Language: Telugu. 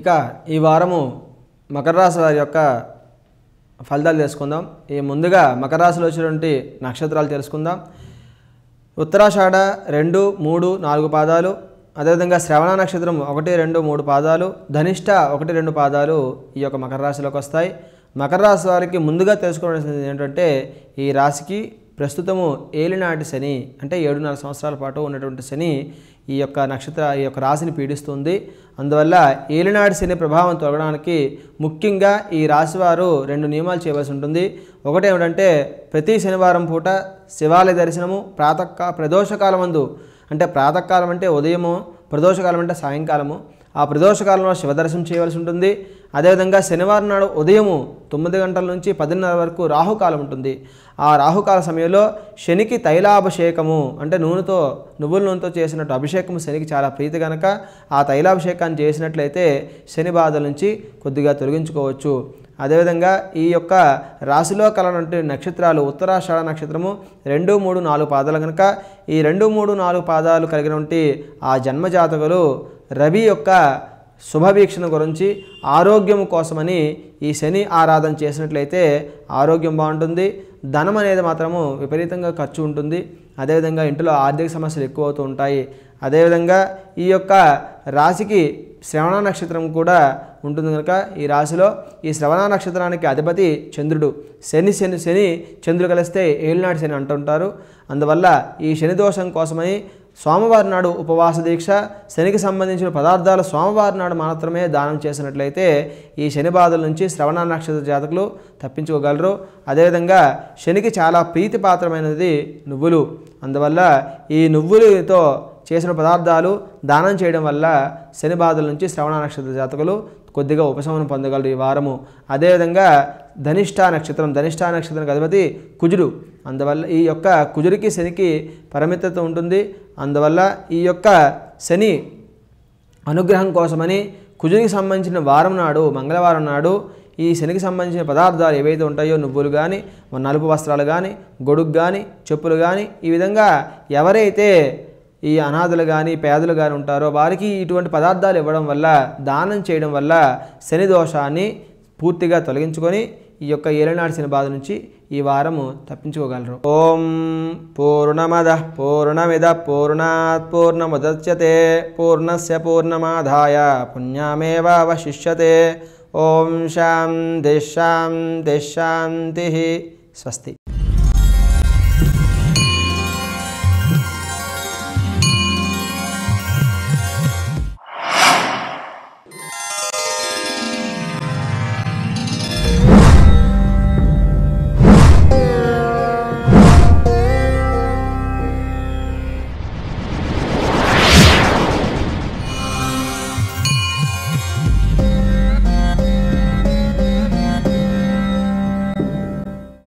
ఇక ఈ వారము మకర రాశి వారి యొక్క ఫలితాలు తెలుసుకుందాం ఈ ముందుగా మకర రాశిలో వచ్చినటువంటి నక్షత్రాలు తెలుసుకుందాం ఉత్తరాషాఢ రెండు మూడు నాలుగు పాదాలు అదేవిధంగా శ్రవణ నక్షత్రం ఒకటి రెండు మూడు పాదాలు ధనిష్ట ఒకటి రెండు పాదాలు ఈ యొక్క మకర రాశిలోకి వస్తాయి మకర రాశి వారికి ముందుగా తెలుసుకోవాల్సింది ఏంటంటే ఈ రాశికి ప్రస్తుతము ఏలినాటి శని అంటే ఏడున్నర సంవత్సరాల పాటు ఉన్నటువంటి శని ఈ యొక్క నక్షత్ర ఈ యొక్క రాశిని పీడిస్తుంది అందువల్ల ఏలినాటి శని ప్రభావం తొలగడానికి ముఖ్యంగా ఈ రాశివారు రెండు నియమాలు చేయవలసి ఉంటుంది ఒకటి ఏమిటంటే ప్రతి శనివారం పూట శివాలయ దర్శనము ప్రాతకాల ప్రదోషకాలం మందు అంటే ప్రాతకాలం అంటే ఉదయము ప్రదోషకాలం అంటే సాయంకాలము ఆ ప్రదోషకాలంలో శివదర్శనం చేయవలసి ఉంటుంది అదేవిధంగా శనివారం నాడు ఉదయము తొమ్మిది గంటల నుంచి పదిన్నర వరకు రాహుకాలం ఉంటుంది ఆ రాహుకాల సమయంలో శనికి తైలాభిషేకము అంటే నూనెతో నువ్వుల నూనెతో చేసినట్టు అభిషేకము శనికి చాలా ప్రీతి కనుక ఆ తైలాభిషేకాన్ని చేసినట్లయితే శని బాధల నుంచి కొద్దిగా తొలగించుకోవచ్చు అదేవిధంగా ఈ యొక్క రాశిలో కలనటువంటి నక్షత్రాలు ఉత్తరాషాఢ నక్షత్రము రెండు మూడు నాలుగు పాదాలు కనుక ఈ రెండు మూడు నాలుగు పాదాలు కలిగినటువంటి ఆ జన్మజాతకులు రవి యొక్క శుభవీక్షణ గురించి ఆరోగ్యం కోసమని ఈ శని ఆరాధన చేసినట్లయితే ఆరోగ్యం బాగుంటుంది ధనం అనేది మాత్రము విపరీతంగా ఖర్చు ఉంటుంది అదేవిధంగా ఇంట్లో ఆర్థిక సమస్యలు ఎక్కువ అవుతూ ఉంటాయి అదేవిధంగా ఈ యొక్క రాశికి శ్రవణ నక్షత్రం కూడా ఉంటుంది కనుక ఈ రాశిలో ఈ శ్రవణ నక్షత్రానికి అధిపతి చంద్రుడు శని శని శని చంద్రుడు కలిస్తే ఏలినాటి శని అంటుంటారు అందువల్ల ఈ శని దోషం కోసమని సోమవారం నాడు ఉపవాస దీక్ష శనికి సంబంధించిన పదార్థాలు సోమవారం నాడు మాత్రమే దానం చేసినట్లయితే ఈ శని బాధల నుంచి శ్రవణ నక్షత్ర జాతకులు తప్పించుకోగలరు అదేవిధంగా శనికి చాలా ప్రీతిపాత్రమైనది నువ్వులు అందువల్ల ఈ నువ్వులతో చేసిన పదార్థాలు దానం చేయడం వల్ల శని బాధల నుంచి శ్రవణ నక్షత్ర జాతకులు కొద్దిగా ఉపశమనం పొందగలరు ఈ వారము అదేవిధంగా ధనిష్ఠా నక్షత్రం ధనిష్ఠా నక్షత్రం అధిపతి కుజుడు అందువల్ల ఈ యొక్క కుజుడికి శనికి పరిమితత ఉంటుంది అందువల్ల ఈ యొక్క శని అనుగ్రహం కోసమని కుజునికి సంబంధించిన వారం నాడు మంగళవారం నాడు ఈ శనికి సంబంధించిన పదార్థాలు ఏవైతే ఉంటాయో నువ్వులు కానీ నలుపు వస్త్రాలు కానీ గొడుగు కానీ చెప్పులు కానీ ఈ విధంగా ఎవరైతే ఈ అనాథులు కానీ పేదలు కానీ ఉంటారో వారికి ఇటువంటి పదార్థాలు ఇవ్వడం వల్ల దానం చేయడం వల్ల శని దోషాన్ని పూర్తిగా తొలగించుకొని ఈ యొక్క ఏలనాడు శని బాధ నుంచి ఈ వారము తప్పించుకోగలరు ఓం పూర్ణమద పూర్ణమిద పూర్ణాత్ పూర్ణముదచ్యతే పూర్ణస్య పూర్ణమాదాయ పుణ్యమేవావశిష్యతే ఓం శాంతి శాంతి శాంతి స్వస్తి